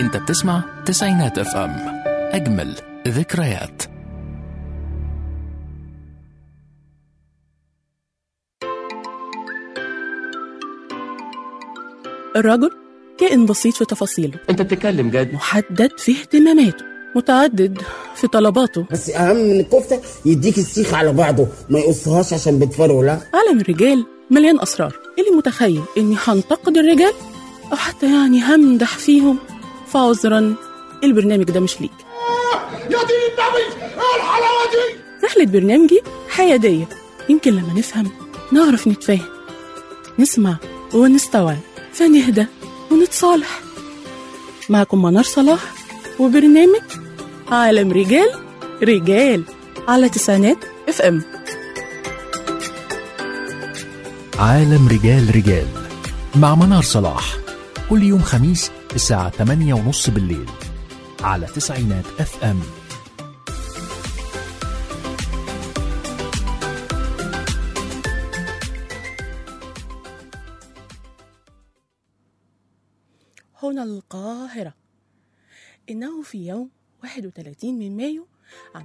انت بتسمع تسعينات اف ام اجمل ذكريات الرجل كائن بسيط في تفاصيله انت بتتكلم جد محدد في اهتماماته متعدد في طلباته بس اهم من الكفته يديك السيخ على بعضه ما يقصهاش عشان بتفرقوا لا عالم الرجال مليان أسرار اللي متخيل إني هنتقد الرجال أو حتى يعني همدح فيهم فعذرا البرنامج ده مش ليك يا دين النبي ايه الحلاوه دي رحلة برنامجي حيادية يمكن لما نفهم نعرف نتفاهم نسمع ونستوعب فنهدى ونتصالح معكم منار صلاح وبرنامج عالم رجال رجال على تسعينات اف ام عالم رجال رجال مع منار صلاح كل يوم خميس الساعة 8 ونص بالليل على تسعينات اف ام هنا القاهرة إنه في يوم 31 من مايو عام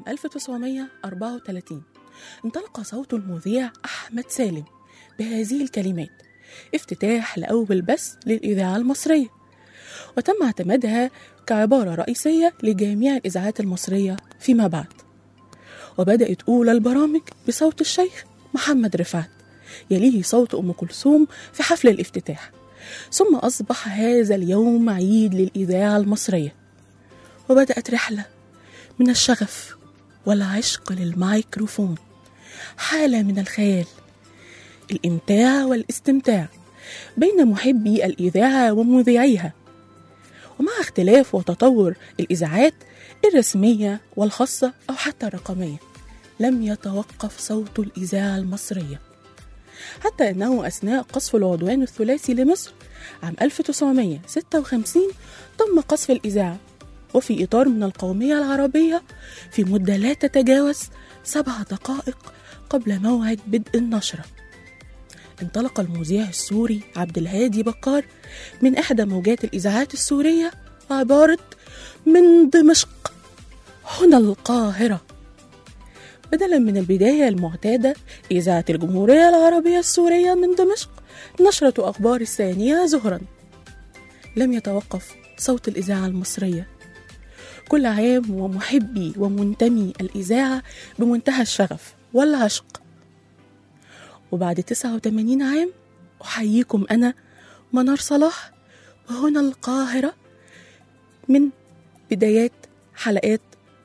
1934 انطلق صوت المذيع أحمد سالم بهذه الكلمات افتتاح لأول بث للإذاعة المصرية وتم اعتمادها كعبارة رئيسية لجميع الإذاعات المصرية فيما بعد وبدأت أولى البرامج بصوت الشيخ محمد رفعت يليه صوت أم كلثوم في حفل الافتتاح ثم أصبح هذا اليوم عيد للإذاعة المصرية وبدأت رحلة من الشغف والعشق للميكروفون حالة من الخيال الإمتاع والاستمتاع بين محبي الإذاعة ومذيعيها ومع اختلاف وتطور الإذاعات الرسمية والخاصة أو حتى الرقمية لم يتوقف صوت الإذاعة المصرية حتى أنه أثناء قصف العدوان الثلاثي لمصر عام 1956 تم قصف الإذاعة وفي إطار من القومية العربية في مدة لا تتجاوز سبع دقائق قبل موعد بدء النشرة انطلق المذيع السوري عبد الهادي بكار من إحدى موجات الإذاعات السورية عبارة من دمشق هنا القاهرة بدلا من البداية المعتادة إذاعة الجمهورية العربية السورية من دمشق نشرة أخبار الثانية ظهرا لم يتوقف صوت الإذاعة المصرية كل عام ومحبي ومنتمي الإذاعة بمنتهى الشغف والعشق وبعد 89 عام أحييكم أنا منار صلاح وهنا القاهرة من بدايات حلقات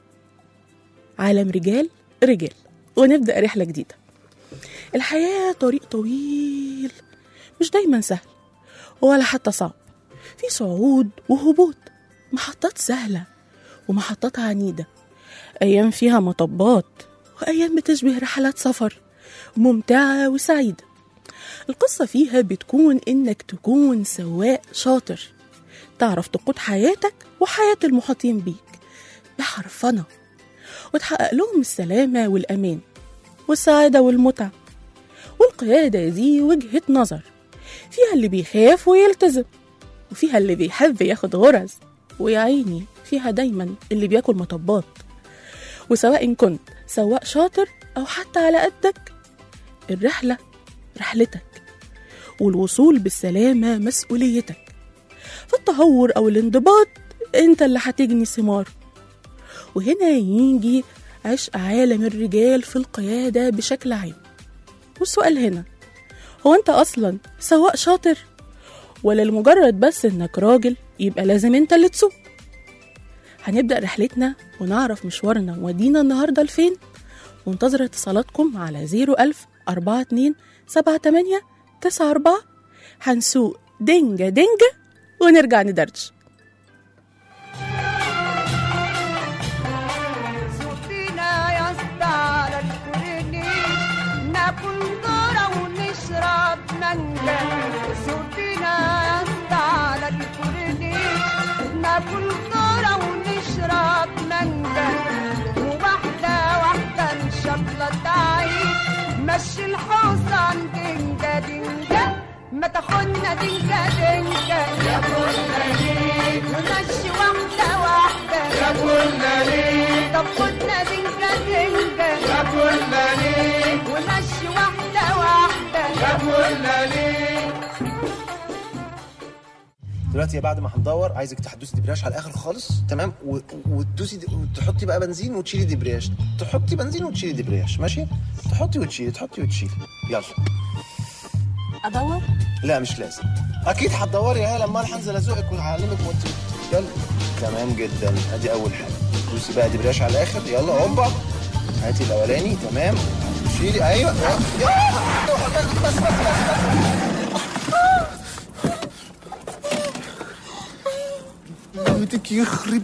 عالم رجال رجال ونبدأ رحلة جديدة الحياة طريق طويل مش دايما سهل ولا حتى صعب في صعود وهبوط محطات سهلة ومحطات عنيدة أيام فيها مطبات وأيام بتشبه رحلات سفر ممتعة وسعيدة القصة فيها بتكون إنك تكون سواق شاطر تعرف تقود حياتك وحياة المحيطين بيك بحرفنة وتحقق لهم السلامة والأمان والسعادة والمتعة والقيادة دي وجهة نظر فيها اللي بيخاف ويلتزم وفيها اللي بيحب ياخد غرز ويا عيني فيها دايما اللي بياكل مطبات وسواء كنت سواق شاطر أو حتى على قدك الرحلة رحلتك والوصول بالسلامة مسؤوليتك فالتهور أو الانضباط أنت اللي هتجني ثمار وهنا يجي عشق عالم الرجال في القيادة بشكل عام والسؤال هنا هو أنت أصلا سواق شاطر ولا لمجرد بس إنك راجل يبقى لازم أنت اللي تسوق هنبدأ رحلتنا ونعرف مشوارنا ودينا النهاردة لفين وانتظر اتصالاتكم على 01000 42 78 94 هنسوق دنجة دنجة ونرجع ندرج سقينا يا اسطى على الكورنيش ناكل ذرة ونشرب مانجا سقينا يا اسطى على الكورنيش ناكل ذرة ونشرب مانجا وواحدة واحدة ان شاء الله تعيش مشي الحصان دنجة دنجة ما تاخدنا دنجة دنجة يا كنا مشي قلنا ليه طب خدنا دنجة دنجة طب قلنا ليه ومشي واحدة واحدة طب قلنا ليه دلوقتي بعد ما هندور عايزك تحدثي دبرياج على الاخر خالص تمام و- وتدوسي د- وتحطي بقى بنزين وتشيلي دبرياج تحطي بنزين وتشيلي دبرياج ماشي تحطي وتشيلي تحطي وتشيلي يلا ادور لا مش لازم اكيد هتدوري يا لما انا هنزل ازوقك وهعلمك وانت يلا تمام جدا ادي اول حاجه دوسي بقى دبرياج على الاخر يلا هوبا هاتي الاولاني تمام شيلي ايوه يلا. بس بس بس بيتك يخرب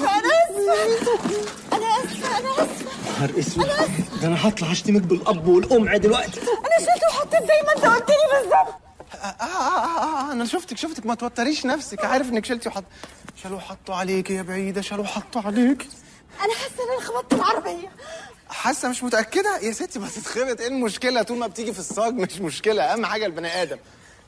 أنا آسفة أنا آسفة نهار اسود ده انا هطلع اشتمك بالاب والام دلوقتي أنا شلت وحطيت زي ما أنت قلت لي بالظبط آه, آه, آه, آه, آه انا شفتك شفتك ما توتريش نفسك عارف انك شلتي وحط شالوا حطوا عليك يا بعيده شالوا حطوا عليك أنا حاسة إن أنا خبطت العربية حاسه مش متاكده يا ستي ما تتخبط ايه المشكله طول ما بتيجي في الصاج مش مشكله اهم حاجه البني ادم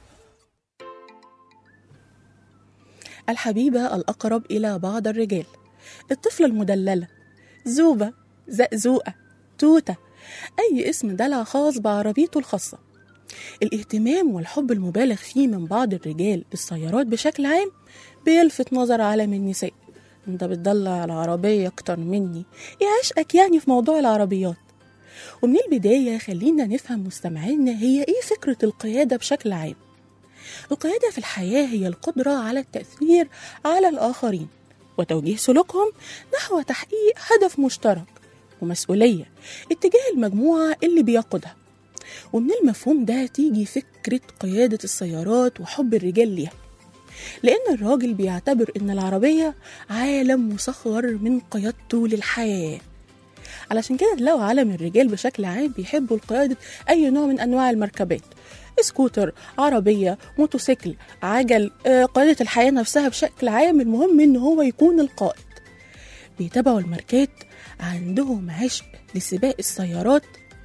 الحبيبة الأقرب إلى بعض الرجال الطفلة المدللة زوبة زقزوقة توتة أي اسم دلع خاص بعربيته الخاصة الاهتمام والحب المبالغ فيه من بعض الرجال للسيارات بشكل عام بيلفت نظر عالم النساء انت بتدلع العربية أكتر مني ايه عشقك يعني في موضوع العربيات ومن البداية خلينا نفهم مستمعينا هي ايه فكرة القيادة بشكل عام القيادة في الحياة هي القدرة على التأثير على الآخرين وتوجيه سلوكهم نحو تحقيق هدف مشترك ومسؤولية اتجاه المجموعة اللي بيقودها ومن المفهوم ده تيجي فكرة قيادة السيارات وحب الرجال ليها لأن الراجل بيعتبر إن العربية عالم مسخر من قيادته للحياة علشان كده تلاقوا عالم الرجال بشكل عام بيحبوا قيادة أي نوع من أنواع المركبات سكوتر عربية موتوسيكل عجل آه، قيادة الحياة نفسها بشكل عام المهم إن هو يكون القائد بيتابعوا الماركات عندهم عشق لسباق السيارات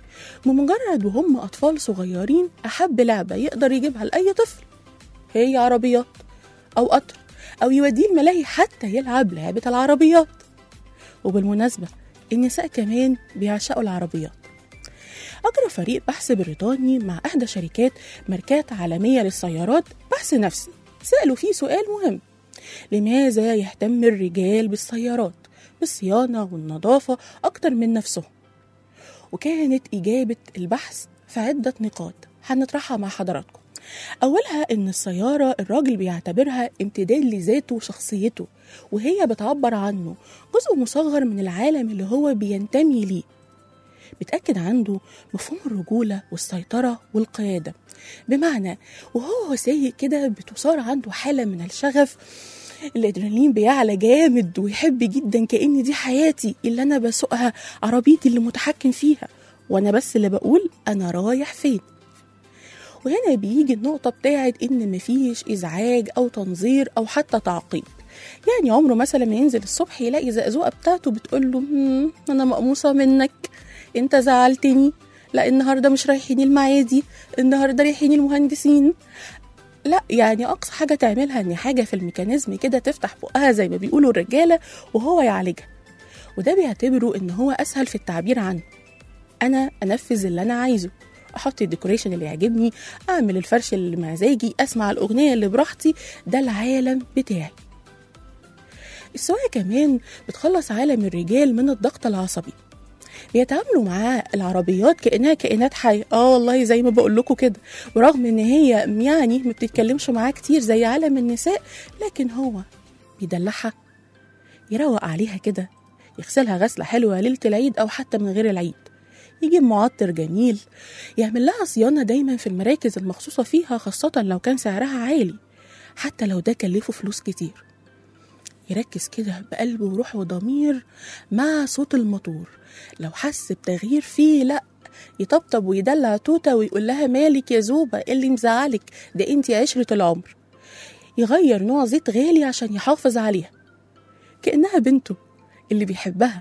بمجرد وهم أطفال صغيرين أحب لعبة يقدر يجيبها لأي طفل هي عربيات أو قطر أو يوديه الملاهي حتى يلعب لعبة العربيات وبالمناسبة النساء كمان بيعشقوا العربيات أجرى فريق بحث بريطاني مع إحدى شركات ماركات عالمية للسيارات بحث نفسي سألوا فيه سؤال مهم لماذا يهتم الرجال بالسيارات بالصيانة والنظافة أكتر من نفسهم وكانت إجابة البحث في عدة نقاط هنطرحها مع حضراتكم أولها إن السيارة الراجل بيعتبرها امتداد لذاته وشخصيته وهي بتعبر عنه جزء مصغر من العالم اللي هو بينتمي ليه بتأكد عنده مفهوم الرجولة والسيطرة والقيادة بمعنى وهو سايق كده بتصار عنده حالة من الشغف الادرينالين بيعلى جامد ويحب جدا كأن دي حياتي اللي انا بسوقها عربيتي اللي متحكم فيها وانا بس اللي بقول انا رايح فين وهنا بيجي النقطة بتاعت إن مفيش إزعاج أو تنظير أو حتى تعقيب يعني عمره مثلا ما ينزل الصبح يلاقي زقزوقة بتاعته بتقول له "مم، أنا مقموصة منك أنت زعلتني لا النهاردة مش رايحين المعادي النهاردة رايحين المهندسين لا يعني أقصى حاجة تعملها إن حاجة في الميكانيزم كده تفتح بقها زي ما بيقولوا الرجالة وهو يعالجها وده بيعتبره إن هو أسهل في التعبير عنه أنا أنفذ اللي أنا عايزه احط الديكوريشن اللي يعجبني اعمل الفرش اللي مزاجي اسمع الاغنيه اللي براحتي ده العالم بتاعي السواقه كمان بتخلص عالم الرجال من الضغط العصبي بيتعاملوا معاه العربيات كانها كائنات حيه اه والله زي ما بقول لكم كده ورغم ان هي يعني ما بتتكلمش معاه كتير زي عالم النساء لكن هو بيدلعها يروق عليها كده يغسلها غسله حلوه ليله العيد او حتى من غير العيد يجيب معطر جميل يعمل لها صيانة دايما في المراكز المخصوصة فيها خاصة لو كان سعرها عالي حتى لو ده كلفه فلوس كتير يركز كده بقلب وروح وضمير مع صوت الموتور لو حس بتغيير فيه لا يطبطب ويدلع توتة ويقول لها مالك يا زوبة إيه اللي مزعلك ده انتي عشرة العمر يغير نوع زيت غالي عشان يحافظ عليها كأنها بنته اللي بيحبها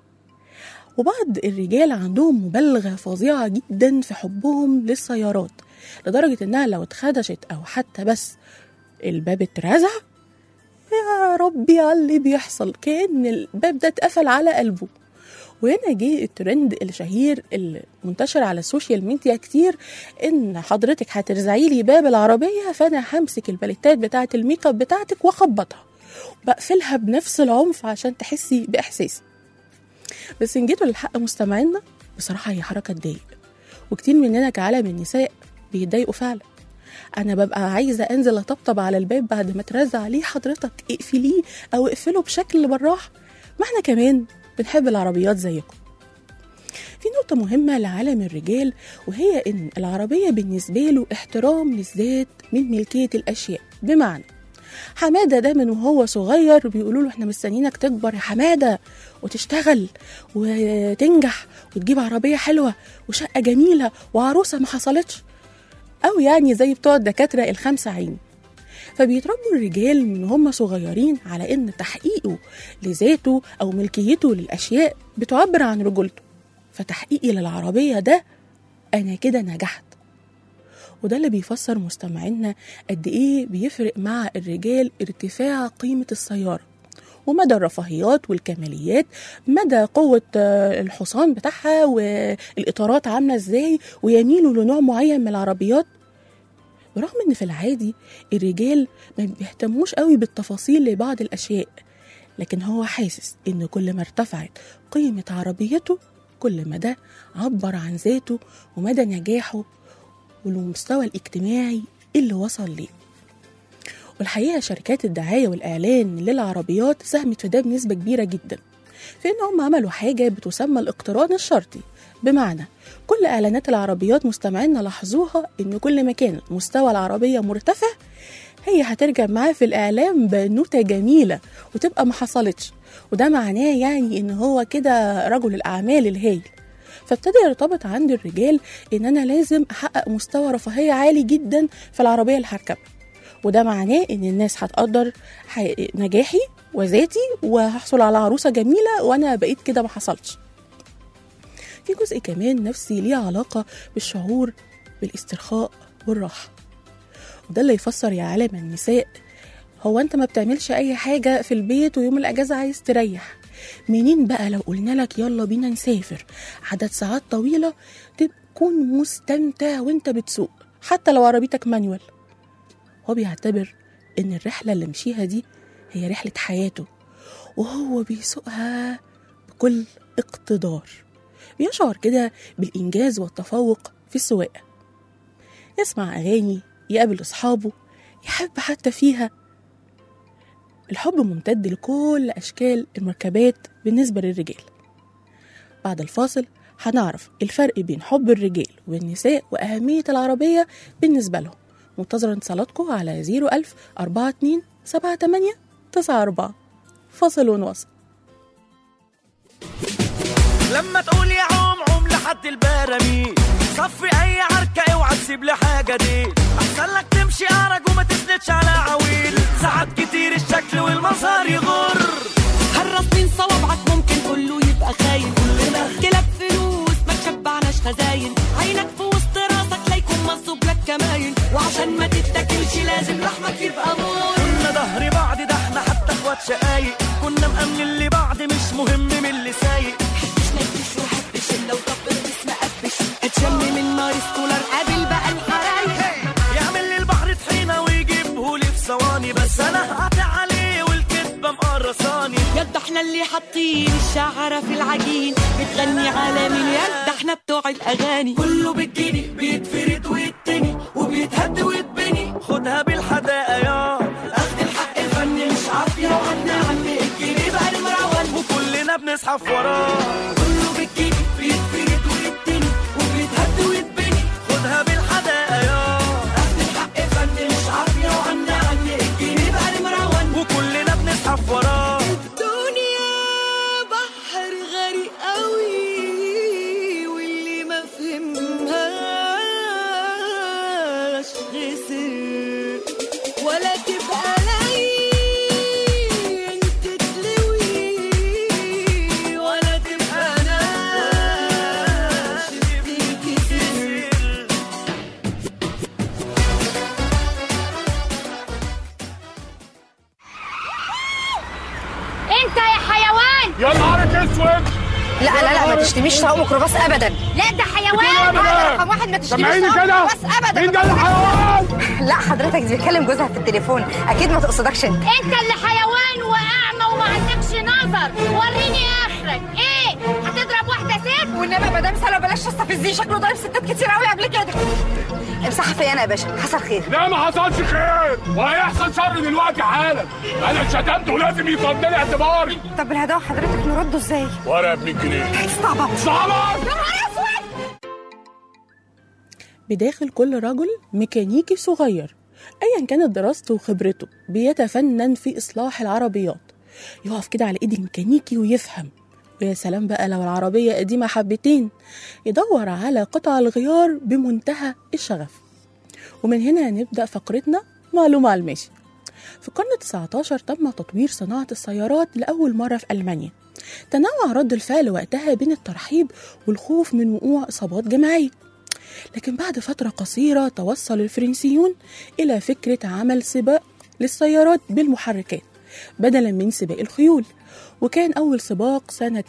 وبعض الرجال عندهم مبالغة فظيعة جدا في حبهم للسيارات لدرجة إنها لو اتخدشت أو حتى بس الباب اترزع يا ربي على اللي بيحصل كأن الباب ده اتقفل على قلبه وهنا جه الترند الشهير اللي منتشر على السوشيال ميديا كتير ان حضرتك هترزعي لي باب العربيه فانا همسك الباليتات بتاعه الميك اب بتاعتك واخبطها بقفلها بنفس العنف عشان تحسي باحساسي بس ان جيتوا للحق مستمعينا بصراحه هي حركه تضايق وكتير مننا كعالم النساء بيتضايقوا فعلا انا ببقى عايزه انزل اطبطب على الباب بعد ما ترزع ليه حضرتك اقفليه او اقفله بشكل بالراحه ما احنا كمان بنحب العربيات زيكم في نقطة مهمة لعالم الرجال وهي إن العربية بالنسبة له احترام للذات من ملكية الأشياء بمعنى حمادة ده من وهو صغير بيقولوا له احنا مستنيينك تكبر يا حمادة وتشتغل وتنجح وتجيب عربية حلوة وشقة جميلة وعروسة ما حصلتش أو يعني زي بتوع الدكاترة الخمسة عين فبيتربوا الرجال من هم صغيرين على إن تحقيقه لذاته أو ملكيته للأشياء بتعبر عن رجولته فتحقيقي للعربية ده أنا كده نجحت وده اللي بيفسر مستمعينا قد إيه بيفرق مع الرجال ارتفاع قيمة السيارة ومدى الرفاهيات والكماليات مدى قوة آه، الحصان بتاعها والإطارات عاملة إزاي ويميلوا لنوع معين من العربيات برغم ان في العادي الرجال ما بيهتموش قوي بالتفاصيل لبعض الاشياء لكن هو حاسس ان كل ما ارتفعت قيمة عربيته كل ما ده عبر عن ذاته ومدى نجاحه والمستوى الاجتماعي اللي وصل ليه والحقيقة شركات الدعاية والإعلان للعربيات ساهمت في ده بنسبة كبيرة جدا في إن هم عملوا حاجة بتسمى الاقتران الشرطي بمعنى كل إعلانات العربيات مستمعينا لاحظوها إن كل ما كان مستوى العربية مرتفع هي هترجع معاه في الإعلام بنوتة جميلة وتبقى ما حصلتش وده معناه يعني إن هو كده رجل الأعمال الهايل فابتدى يرتبط عند الرجال إن أنا لازم أحقق مستوى رفاهية عالي جدا في العربية اللي هركبها وده معناه إن الناس هتقدر ح- نجاحي وذاتي وهحصل على عروسة جميلة وأنا بقيت كده ما حصلش في جزء كمان نفسي ليه علاقة بالشعور بالاسترخاء والراحة وده اللي يفسر يا عالم النساء هو انت ما بتعملش اي حاجة في البيت ويوم الاجازة عايز تريح منين بقى لو قلنا لك يلا بينا نسافر عدد ساعات طويلة تكون مستمتع وانت بتسوق حتى لو عربيتك مانيوال هو بيعتبر ان الرحلة اللي مشيها دي هي رحلة حياته وهو بيسوقها بكل اقتدار بيشعر كده بالإنجاز والتفوق في السواقة يسمع أغاني يقابل أصحابه يحب حتى فيها الحب ممتد لكل أشكال المركبات بالنسبة للرجال بعد الفاصل هنعرف الفرق بين حب الرجال والنساء وأهمية العربية بالنسبة لهم منتظرة اتصالاتكم على 01000 42 78 94 فاصل ونواصل لما تقول يا عوم عوم لحد البراميل صفي اي عركة اوعى تسيب لي حاجة دي احسن لك تمشي ارج وما تسندش على عويل ساعات كتير الشكل والمظهر يغر هالرصين صوابعك ممكن كله يبقى خاين كلنا كلاب فلوس ما تشبعناش خزاين عينك في وسط راسك لا يكون منصوب لك كماين وعشان ما تتاكلش لازم لحمك يبقى مور كنا ظهر بعض ده احنا حتى اخوات شقايق كنا مأمنين لبعض مش مهم من اللي سايق حبش نكش وحبش الا وطبل بس ما قبش اتشم من نار سكولر قابل بقى الحرايق يعمل لي البحر طحينة ويجيبه لي في ثواني بس انا هقطع عليه والكدبة مقرصاني يد احنا اللي حاطين الشعرة في العجين بتغني على مين يد احنا بتوع الاغاني كله بالجني بيتفرد ويتني وبيتهد ويتبني خدها بالحداقة يا اخد الحق الفني مش عافية وعنا عمي الجنيه بقى المروان وكلنا بنزحف وراه كله بالجنيه بيتفرد ويتني وبيتهد ويتبني خدها بالحداقة يا اخد الحق الفني مش عافية وعنا عمي الجنيه بقى المروان وكلنا بنزحف وراه الدنيا بحر غريق قوي واللي ما فهمهاش خسر ولا تبقى لين تتلوي ولا تبقى ناس تتكسر انت يا حيوان يا نهارك اسود لا لا لا ما تشتميش سواق ميكروباص ابدا لا ده بتقولي حيوان إيه يا رقم واحد ما تشتميش سامعيني سواق كده ميكروباص ابدا مين ده الحيوان لا حضرتك دي بيتكلم جوزها في التليفون اكيد ما تقصدكش انت انت اللي حيوان واعمى وما عندكش نظر وريني اخرك ايه هتضرب واحده ست والنبي مدام سلوى بلاش تستفزيه شكله ضارب ستات كتير قوي قبل كده امسحها فيا انا يا باشا حصل خير لا ما حصلش خير وهيحصل شر دلوقتي حالا انا اتشتمت ولازم يفضل اعتباري طب الهداوه حضرتك نرده ازاي ورقه ب 100 جنيه استعبط صعبة بداخل كل رجل ميكانيكي صغير ايا كانت دراسته وخبرته بيتفنن في اصلاح العربيات يقف كده على ايد الميكانيكي ويفهم ويا سلام بقى لو العربية قديمة حبتين يدور على قطع الغيار بمنتهى الشغف ومن هنا نبدأ فقرتنا معلومة على الماشي في القرن ال19 تم تطوير صناعة السيارات لأول مرة في ألمانيا تنوع رد الفعل وقتها بين الترحيب والخوف من وقوع إصابات جماعية لكن بعد فترة قصيرة توصل الفرنسيون إلى فكرة عمل سباق للسيارات بالمحركات بدلا من سباق الخيول وكان أول سباق سنة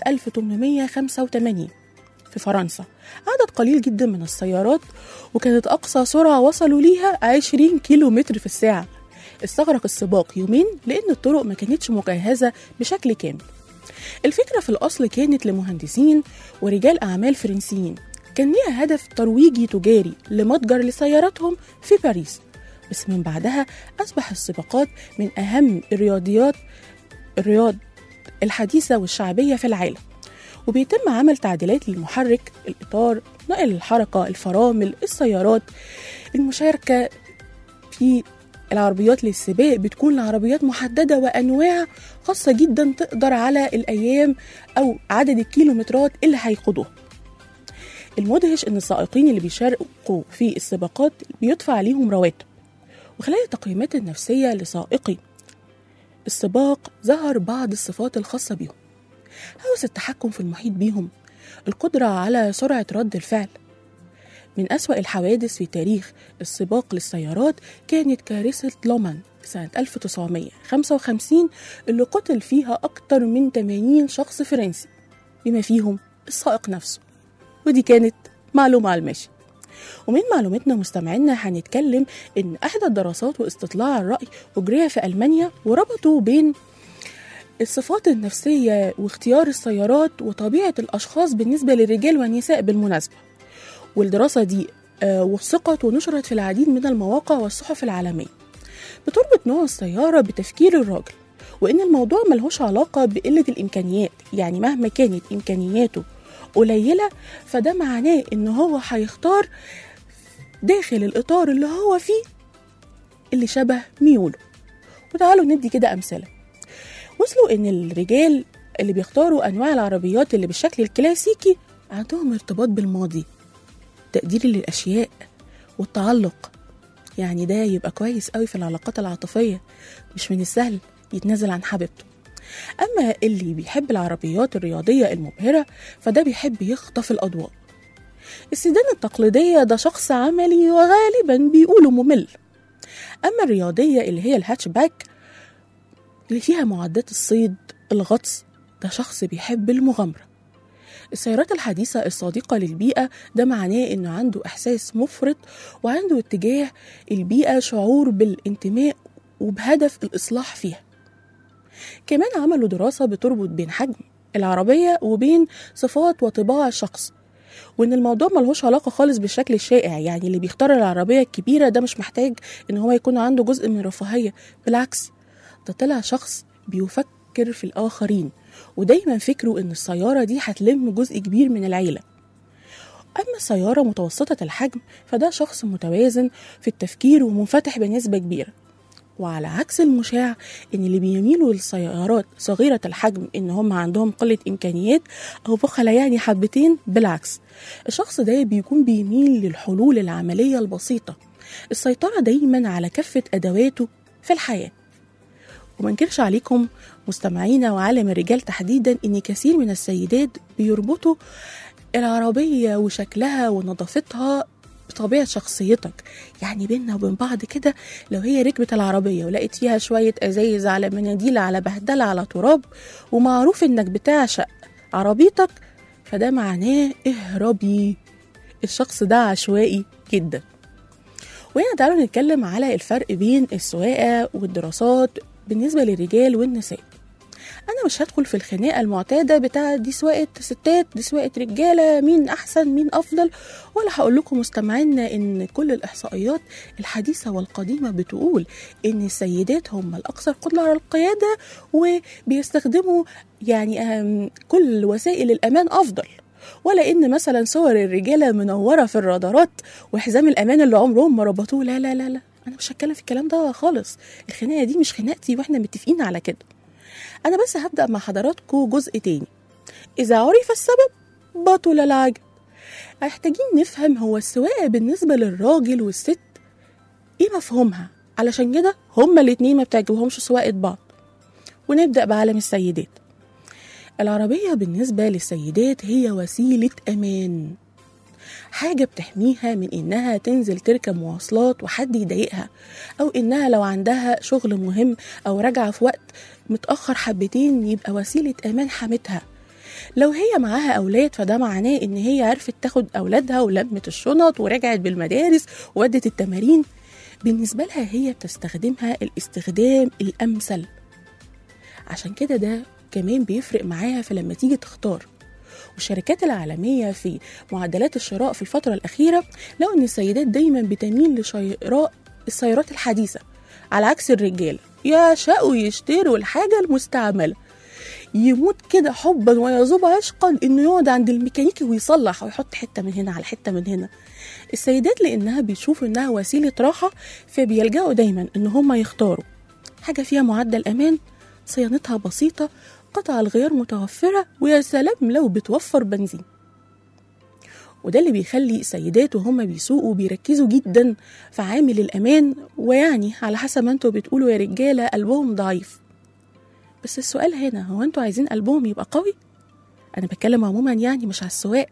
1885 في فرنسا عدد قليل جدا من السيارات وكانت أقصى سرعة وصلوا ليها 20 كيلو متر في الساعة استغرق السباق يومين لأن الطرق ما كانتش مجهزة بشكل كامل الفكرة في الأصل كانت لمهندسين ورجال أعمال فرنسيين كان ليها هدف ترويجي تجاري لمتجر لسياراتهم في باريس بس من بعدها أصبح السباقات من أهم الرياضيات الرياض الحديثة والشعبية في العالم وبيتم عمل تعديلات للمحرك الإطار نقل الحركة الفرامل السيارات المشاركة في العربيات للسباق بتكون لعربيات محددة وأنواع خاصة جدا تقدر على الأيام أو عدد الكيلومترات اللي هيخوضوها المدهش ان السائقين اللي بيشاركوا في السباقات بيدفع عليهم رواتب وخلال التقييمات النفسية لسائقي السباق ظهر بعض الصفات الخاصة بيهم هوس التحكم في المحيط بيهم القدرة على سرعة رد الفعل من أسوأ الحوادث في تاريخ السباق للسيارات كانت كارثة لومان سنة 1955 اللي قتل فيها أكتر من 80 شخص فرنسي بما فيهم السائق نفسه ودي كانت معلومة على المشي ومن معلوماتنا مستمعينا هنتكلم ان احدى الدراسات واستطلاع الرأي اجري في المانيا وربطوا بين الصفات النفسية واختيار السيارات وطبيعة الأشخاص بالنسبة للرجال والنساء بالمناسبة والدراسة دي آه، وثقت ونشرت في العديد من المواقع والصحف العالمية بتربط نوع السيارة بتفكير الراجل وإن الموضوع ملهوش علاقة بقلة الإمكانيات يعني مهما كانت إمكانياته قليلة فده معناه إن هو هيختار داخل الإطار اللي هو فيه اللي شبه ميوله وتعالوا ندي كده أمثلة وصلوا إن الرجال اللي بيختاروا أنواع العربيات اللي بالشكل الكلاسيكي عندهم ارتباط بالماضي تقدير للأشياء والتعلق يعني ده يبقى كويس قوي في العلاقات العاطفية مش من السهل يتنازل عن حبيبته أما اللي بيحب العربيات الرياضية المبهرة فده بيحب يخطف الأضواء السيدان التقليدية ده شخص عملي وغالبا بيقولوا ممل أما الرياضية اللي هي الهاتشباك اللي فيها معدات الصيد الغطس ده شخص بيحب المغامرة السيارات الحديثة الصديقة للبيئة ده معناه إنه عنده إحساس مفرط وعنده اتجاه البيئة شعور بالانتماء وبهدف الإصلاح فيها كمان عملوا دراسة بتربط بين حجم العربية وبين صفات وطباع الشخص وان الموضوع ملهوش علاقه خالص بالشكل الشائع يعني اللي بيختار العربيه الكبيره ده مش محتاج ان هو يكون عنده جزء من الرفاهيه بالعكس ده طلع شخص بيفكر في الاخرين ودايما فكره ان السياره دي هتلم جزء كبير من العيله اما السياره متوسطه الحجم فده شخص متوازن في التفكير ومنفتح بنسبه كبيره وعلى عكس المشاع ان اللي بيميلوا للسيارات صغيره الحجم ان هم عندهم قله امكانيات او بخلة يعني حبتين بالعكس الشخص ده بيكون بيميل للحلول العمليه البسيطه السيطره دايما على كافه ادواته في الحياه ومنكرش عليكم مستمعينا وعالم الرجال تحديدا ان كثير من السيدات بيربطوا العربيه وشكلها ونظافتها بطبيعة شخصيتك يعني بينا وبين بعض كده لو هي ركبت العربية ولقيت فيها شوية أزايز على مناديل على بهدلة على تراب ومعروف إنك بتعشق عربيتك فده معناه اهربي الشخص ده عشوائي جدا وهنا تعالوا نتكلم على الفرق بين السواقة والدراسات بالنسبة للرجال والنساء أنا مش هدخل في الخناقة المعتادة بتاع دي سواقة ستات دي سواقة رجالة مين أحسن مين أفضل ولا هقول لكم مستمعينا إن كل الإحصائيات الحديثة والقديمة بتقول إن السيدات هم الأكثر قدرة على القيادة وبيستخدموا يعني أم، كل وسائل الأمان أفضل ولا ان مثلا صور الرجاله منوره في الرادارات وحزام الامان اللي عمرهم ما ربطوه لا لا لا لا انا مش هتكلم في الكلام ده خالص الخناقه دي مش خناقتي واحنا متفقين على كده انا بس هبدا مع حضراتكم جزء تاني اذا عرف السبب بطل العجب محتاجين نفهم هو السواقه بالنسبه للراجل والست ايه مفهومها علشان كده هما الاتنين ما بتعجبهمش سواقه بعض ونبدا بعالم السيدات العربية بالنسبة للسيدات هي وسيلة أمان حاجة بتحميها من إنها تنزل تركب مواصلات وحد يضايقها أو إنها لو عندها شغل مهم أو راجعة في وقت متأخر حبتين يبقى وسيلة أمان حمتها لو هي معاها أولاد فده معناه إن هي عرفت تاخد أولادها ولمت الشنط ورجعت بالمدارس وودت التمارين بالنسبة لها هي بتستخدمها الاستخدام الأمثل عشان كده ده كمان بيفرق معاها فلما تيجي تختار والشركات العالمية في معدلات الشراء في الفترة الأخيرة لقوا إن السيدات دايما بتميل لشراء السيارات الحديثة على عكس الرجالة يشاءوا يشتروا الحاجة المستعملة يموت كده حبا ويذوب عشقا انه يقعد عند الميكانيكي ويصلح ويحط حته من هنا على حته من هنا السيدات لانها بيشوفوا انها وسيله راحه فبيلجأوا دايما ان هم يختاروا حاجه فيها معدل امان صيانتها بسيطه قطع الغيار متوفره ويا سلام لو بتوفر بنزين وده اللي بيخلي السيدات وهم بيسوقوا بيركزوا جدا في عامل الامان ويعني على حسب ما انتوا بتقولوا يا رجاله قلبهم ضعيف بس السؤال هنا هو انتوا عايزين قلبهم يبقى قوي انا بتكلم عموما يعني مش على السواق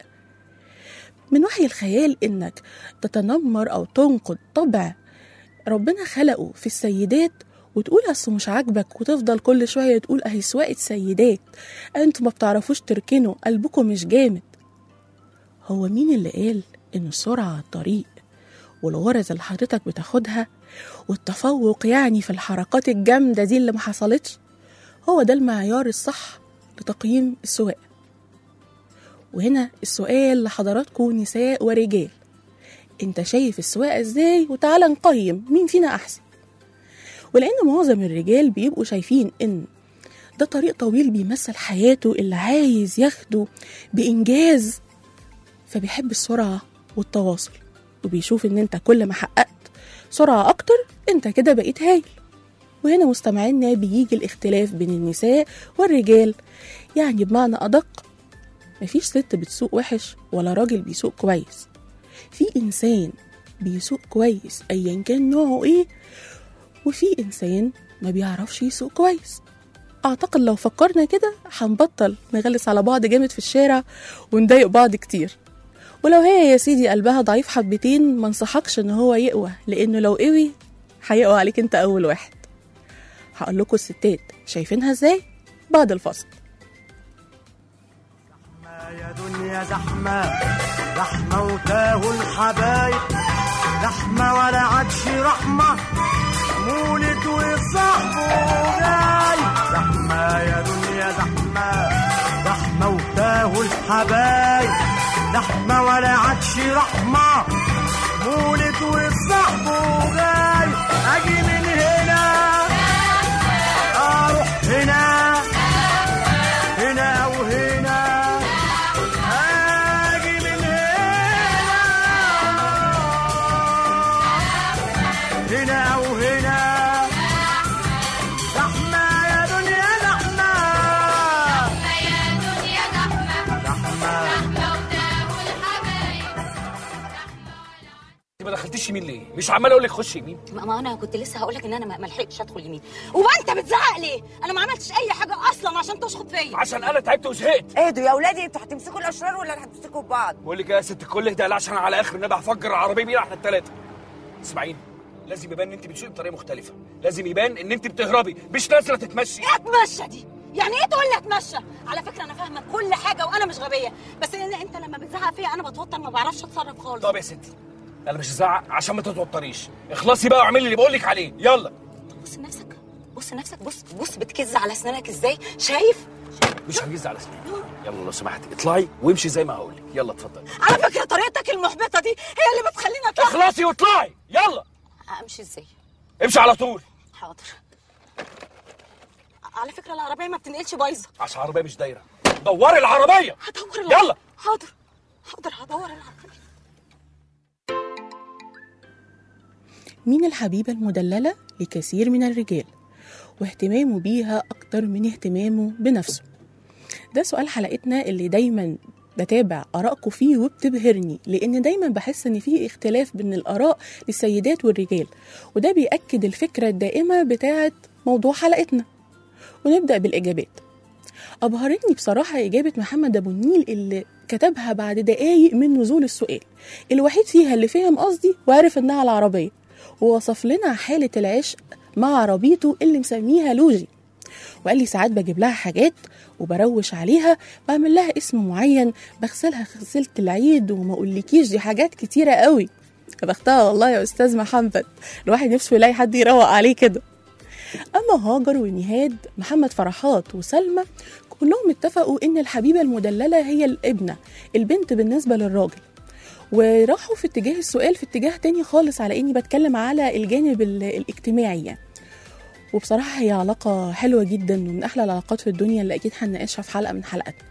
من وحي الخيال انك تتنمر او تنقد طبع ربنا خلقه في السيدات وتقول اصل مش عاجبك وتفضل كل شويه تقول اهي سواقه سيدات انتوا ما بتعرفوش تركنوا قلبكم مش جامد هو مين اللي قال ان السرعه على الطريق والغرز اللي حضرتك بتاخدها والتفوق يعني في الحركات الجامده دي اللي ما حصلتش هو ده المعيار الصح لتقييم السواقه وهنا السؤال لحضراتكم نساء ورجال انت شايف السواقه ازاي وتعالى نقيم مين فينا احسن ولان معظم الرجال بيبقوا شايفين ان ده طريق طويل بيمثل حياته اللي عايز ياخده بانجاز فبيحب السرعه والتواصل وبيشوف ان انت كل ما حققت سرعه اكتر انت كده بقيت هايل وهنا مستمعينا بيجي الاختلاف بين النساء والرجال يعني بمعنى أدق مفيش ست بتسوق وحش ولا راجل بيسوق كويس في إنسان بيسوق كويس أيا كان نوعه إيه وفي إنسان ما بيعرفش يسوق كويس أعتقد لو فكرنا كده هنبطل نغلس على بعض جامد في الشارع ونضايق بعض كتير ولو هي يا سيدي قلبها ضعيف حبتين ما انصحكش ان هو يقوى لانه لو قوي هيقوى عليك انت اول واحد هقول لكم الستات شايفينها ازاي بعد الفصل يا دنيا زحمة زحمة وتاهوا الحبايب زحمة ولا عادش رحمة مولد وصاحبه جاي زحمة يا دنيا زحمة زحمة وتاهوا الحبايب زحمة ولا عادش رحمة مولد وصاحبه جاي أجي من هنا أروح هنا هنا وهنا اجي من هنا هنا وهنا زحمة يا دنيا زحمة زحمة دخلتيش يمين ليه مش عمال اقول لك خش يمين ما ما انا كنت لسه هقول لك ان انا ما ما لحقتش ادخل يمين وانت بتزعق ليه انا ما عملتش اي حاجه اصلا عشان تشخط فيا عشان انا تعبت وزهقت اهدوا يا اولادي انتوا هتمسكوا الاشرار ولا هتمسكوا ببعض بقول لك إيه يا ست الكل اهدى لا عشان على اخر النبي هفجر العربيه بينا احنا الثلاثه اسمعيني لازم يبان ان انت بتسوقي بطريقه مختلفه لازم يبان ان انت بتهربي مش نازله تتمشي اتمشى دي يعني ايه تقول لي اتمشى على فكره انا فاهمه كل حاجه وانا مش غبيه بس إن انت لما بتزعق فيا انا بتوتر ما بعرفش اتصرف خالص طب يا ستي انا مش هزعق عشان ما تتوتريش اخلصي بقى واعملي اللي بقول لك عليه يلا بص لنفسك بص لنفسك بص بص بتكز على اسنانك ازاي شايف مش هنجز على سنين يلا لو سمحتي اطلعي وامشي زي ما هقول لك يلا اتفضلي على فكره طريقتك المحبطه دي هي اللي بتخليني اطلع اخلصي واطلعي يلا امشي ازاي امشي على طول حاضر على فكره العربيه ما بتنقلش بايظه عشان العربيه مش دايره دوري العربيه هدور العربية. يلا حاضر حاضر هدور العربيه مين الحبيبة المدللة لكثير من الرجال واهتمامه بيها أكتر من اهتمامه بنفسه ده سؤال حلقتنا اللي دايما بتابع آرائكم فيه وبتبهرني لأن دايما بحس إن في اختلاف بين الآراء للسيدات والرجال وده بيأكد الفكرة الدائمة بتاعت موضوع حلقتنا ونبدأ بالإجابات أبهرتني بصراحة إجابة محمد أبو النيل اللي كتبها بعد دقايق من نزول السؤال الوحيد فيها اللي فهم قصدي وعرف إنها العربية ووصف لنا حالة العشق مع عربيته اللي مسميها لوجي وقال لي ساعات بجيب لها حاجات وبروش عليها بعمل لها اسم معين بغسلها غسلة العيد وما اقولكيش دي حاجات كتيرة قوي يا بختها والله يا استاذ محمد الواحد نفسه يلاقي حد يروق عليه كده اما هاجر ونهاد محمد فرحات وسلمى كلهم اتفقوا ان الحبيبه المدلله هي الابنه البنت بالنسبه للراجل وراحوا في اتجاه السؤال في اتجاه تاني خالص على اني بتكلم على الجانب ال- الاجتماعي يعني وبصراحه هي علاقه حلوه جدا ومن احلى العلاقات في الدنيا اللي اكيد هنناقشها في حلقه من حلقاتنا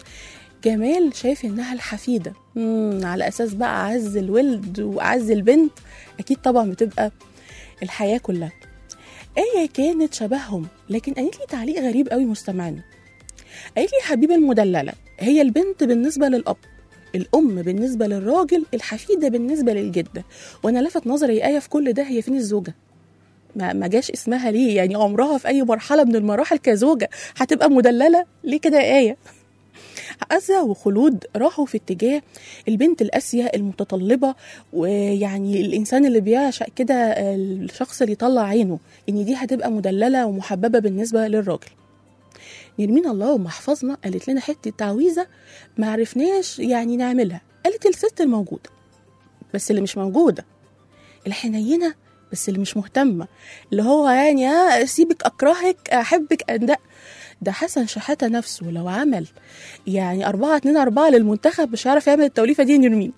جمال شايف انها الحفيده مم على اساس بقى اعز الولد واعز البنت اكيد طبعا بتبقى الحياه كلها آية كانت شبههم لكن قالت لي تعليق غريب قوي مستمعنا قالت لي حبيبة المدللة هي البنت بالنسبة للأب الأم بالنسبة للراجل الحفيدة بالنسبة للجدة وأنا لفت نظري آية في كل ده هي فين الزوجة ما ما جاش اسمها ليه يعني عمرها في أي مرحلة من المراحل كزوجة هتبقى مدللة ليه كده يا آية عزة وخلود راحوا في اتجاه البنت القاسية المتطلبة ويعني الإنسان اللي بيعشق كده الشخص اللي يطلع عينه إن دي هتبقى مدللة ومحببة بالنسبة للراجل نرمين الله ومحفظنا قالت لنا حتة تعويذة ما عرفناش يعني نعملها قالت الست الموجودة بس اللي مش موجودة الحنينة بس اللي مش مهتمة اللي هو يعني اه سيبك أكرهك أحبك أندق ده حسن شحاتة نفسه لو عمل يعني أربعة اتنين أربعة للمنتخب مش هيعرف يعمل التوليفة دي نرمين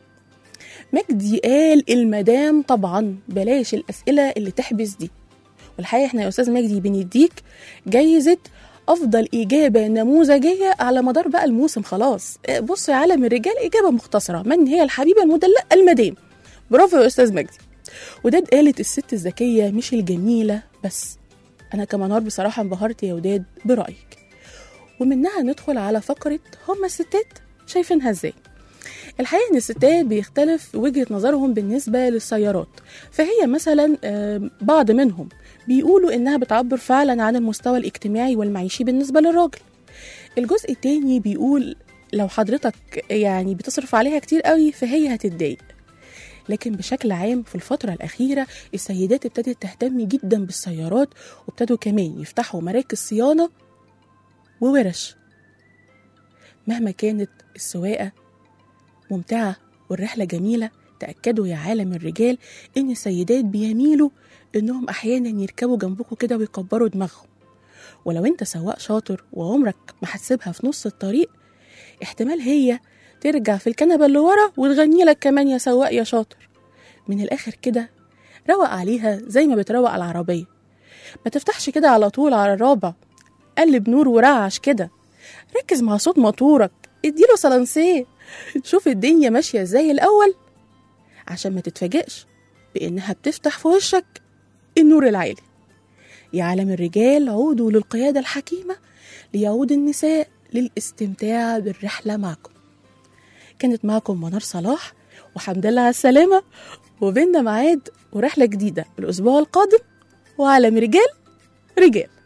مجدي قال المدام طبعا بلاش الأسئلة اللي تحبس دي والحقيقة احنا يا أستاذ مجدي بنديك جايزة أفضل إجابة نموذجية على مدار بقى الموسم خلاص بص يا عالم الرجال إجابة مختصرة من هي الحبيبة المدلقة المدام برافو يا أستاذ مجدي وداد قالت الست الذكية مش الجميلة بس أنا كمنار بصراحة انبهرت يا وداد برأيك ومنها ندخل على فقرة هما الستات شايفينها ازاي الحقيقة ان الستات بيختلف وجهة نظرهم بالنسبة للسيارات فهي مثلا آه، بعض منهم بيقولوا انها بتعبر فعلا عن المستوى الاجتماعي والمعيشي بالنسبة للراجل الجزء التاني بيقول لو حضرتك يعني بتصرف عليها كتير قوي فهي هتتضايق لكن بشكل عام في الفترة الأخيرة السيدات ابتدت تهتم جدا بالسيارات وابتدوا كمان يفتحوا مراكز صيانة وورش مهما كانت السواقة ممتعة والرحلة جميلة تأكدوا يا عالم الرجال إن السيدات بيميلوا إنهم أحيانا يركبوا جنبكم كده ويكبروا دماغهم ولو أنت سواق شاطر وعمرك ما هتسيبها في نص الطريق احتمال هي ترجع في الكنبة اللي ورا وتغني لك كمان يا سواق يا شاطر من الآخر كده روق عليها زي ما بتروق على العربية ما تفتحش كده على طول على الرابع قلب نور ورعش كده ركز مع صوت موتورك اديله سلانسيه شوف الدنيا ماشية ازاي الأول عشان ما تتفاجئش بإنها بتفتح في وشك النور العالي يا عالم الرجال عودوا للقيادة الحكيمة ليعود النساء للاستمتاع بالرحلة معكم كانت معكم منار صلاح وحمد لله على السلامة وبيننا ميعاد ورحلة جديدة الأسبوع القادم وعالم رجال رجال